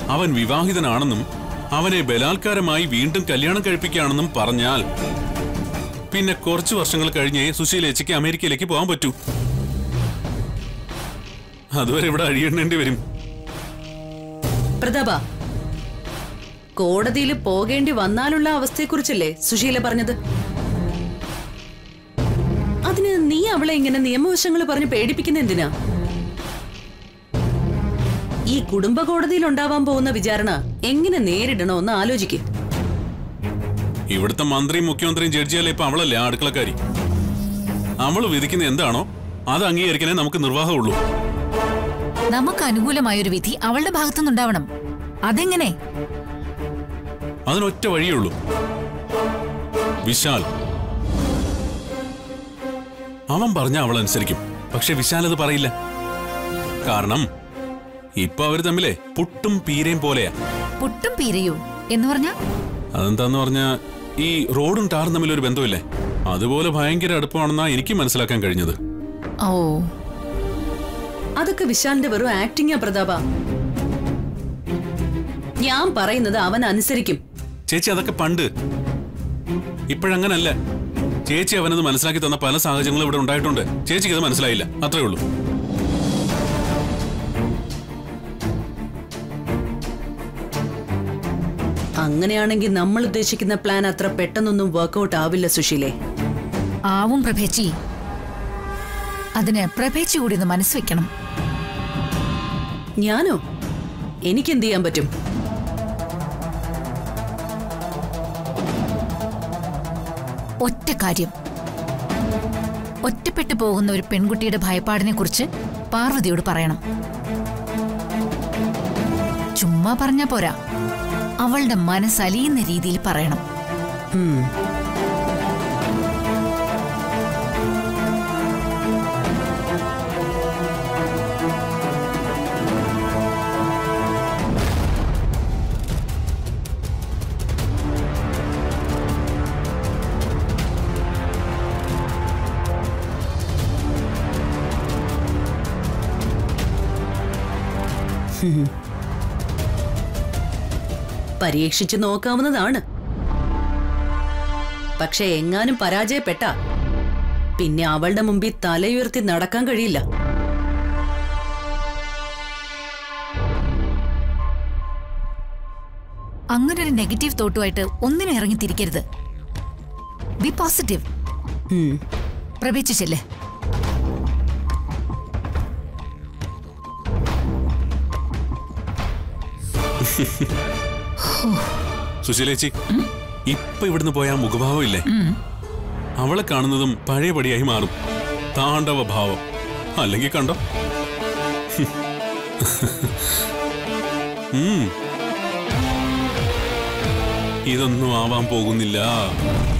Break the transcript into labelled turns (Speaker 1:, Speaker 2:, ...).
Speaker 1: അവൻ വിവാഹിതനാണെന്നും അവനെ ബലാത്കാരമായി വീണ്ടും കല്യാണം കഴിപ്പിക്കുകയാണെന്നും പറഞ്ഞാൽ പിന്നെ കുറച്ചു വർഷങ്ങൾ കഴിഞ്ഞേ സുശീലേച്ചിക്ക് അമേരിക്കയിലേക്ക് പോകാൻ പറ്റൂ അതുവരെ ഇവിടെ അഴിയെണ്ണേണ്ടി വരും
Speaker 2: പ്രതാപ കോടതിയിൽ പോകേണ്ടി വന്നാലുള്ള അവസ്ഥയെക്കുറിച്ചല്ലേ സുശീല പറഞ്ഞത് അതിന് നീ അവളെ ഇങ്ങനെ നിയമവശങ്ങൾ പറഞ്ഞ് പേടിപ്പിക്കുന്ന എന്തിനാ ഈ കുടുംബ കോടതിയിൽ ഉണ്ടാവാൻ പോകുന്ന വിചാരണ എങ്ങനെ നേരിടണമെന്ന് ആലോചിക്കും
Speaker 1: ഇവിടുത്തെ മന്ത്രിയും മുഖ്യമന്ത്രിയും ജഡ്ജിയല്ലേ ഇപ്പൊ അവളല്ലേ ആ അടുക്കളക്കാരി അവള് വിധിക്കുന്ന എന്താണോ അത് അംഗീകരിക്കാനേ നമുക്ക് നിർവാഹമുള്ളൂ
Speaker 3: നമുക്ക് അനുകൂലമായൊരു വിധി അവളുടെ ഭാഗത്തുനിന്നുണ്ടാവണം അതെങ്ങനെ
Speaker 1: അതിനൊറ്റ വഴിയേ ഉള്ളൂ വിശാൽ അവൻ പറഞ്ഞ അവൾ അനുസരിക്കും പക്ഷെ വിശാൽ അത് പറയില്ല കാരണം ഇപ്പൊ അവര് തമ്മിലെ പുട്ടും പീരയും പോലെയാ
Speaker 3: പുട്ടും പീരയോ എന്ന് പറഞ്ഞ
Speaker 1: അതെന്താന്ന് പറഞ്ഞ ഈ റോഡും ടാറും തമ്മിൽ ഒരു ബന്ധമില്ലേ അതുപോലെ ഭയങ്കര അടുപ്പമാണെന്നാ എനിക്ക് മനസ്സിലാക്കാൻ കഴിഞ്ഞത്
Speaker 3: ഓ
Speaker 2: അതൊക്കെ വിശാലിന്റെ വെറും ആക്ടിങ്ങാ പ്രതാപ ഞാൻ പറയുന്നത് അവൻ അനുസരിക്കും
Speaker 1: ചേച്ചി അതൊക്കെ പണ്ട് ഇപ്പോഴങ്ങനല്ല ചേച്ചി അവനത് മനസ്സിലാക്കി തന്ന പല സാഹചര്യങ്ങളും ഇവിടെ ഉണ്ടായിട്ടുണ്ട് ചേച്ചിക്ക് അത് മനസ്സിലായില്ല അത്രേ ഉള്ളൂ
Speaker 2: അങ്ങനെയാണെങ്കിൽ നമ്മൾ ഉദ്ദേശിക്കുന്ന പ്ലാൻ അത്ര പെട്ടെന്നൊന്നും വർക്കൗട്ട് ആവില്ല സുശീലേ
Speaker 3: ആവും പ്രഭേച്ചി അതിന് പ്രഭേച്ചി കൂടി ഒന്ന് മനസ്സ് വെക്കണം
Speaker 2: ഞാനോ എനിക്കെന്ത് ചെയ്യാൻ പറ്റും
Speaker 3: ഒറ്റ കാര്യം ഒറ്റപ്പെട്ടു പോകുന്ന ഒരു പെൺകുട്ടിയുടെ ഭയപ്പാടിനെ കുറിച്ച് പാർവതിയോട് പറയണം ചുമ്മാ പറഞ്ഞാ പോരാ അവളുടെ മനസ്സലിയുന്ന രീതിയിൽ പറയണം
Speaker 2: ഉം. പരീക്ഷിച്ചു നോക്കാവുന്നതാണ് പക്ഷെ എങ്ങാനും പരാജയപ്പെട്ട പിന്നെ അവളുടെ മുമ്പിൽ തലയുയർത്തി നടക്കാൻ കഴിയില്ല
Speaker 3: അങ്ങനെ ഒരു നെഗറ്റീവ് തോട്ടുമായിട്ട് ഒന്നിനും ഇറങ്ങി തിരിക്കരുത് ബി പോസിറ്റീവ്
Speaker 2: ഉം.
Speaker 3: പ്രവേശിച്ചല്ലേ
Speaker 1: സുശീലേച്ചി ഇപ്പൊ ഇവിടുന്ന് പോയ ആ മുഖഭാവം ഇല്ലേ അവളെ കാണുന്നതും പഴയപടിയായി മാറും താണ്ഡവ ഭാവം അല്ലെങ്കിൽ കണ്ടോ ഉം. ഇതൊന്നും ആവാൻ പോകുന്നില്ല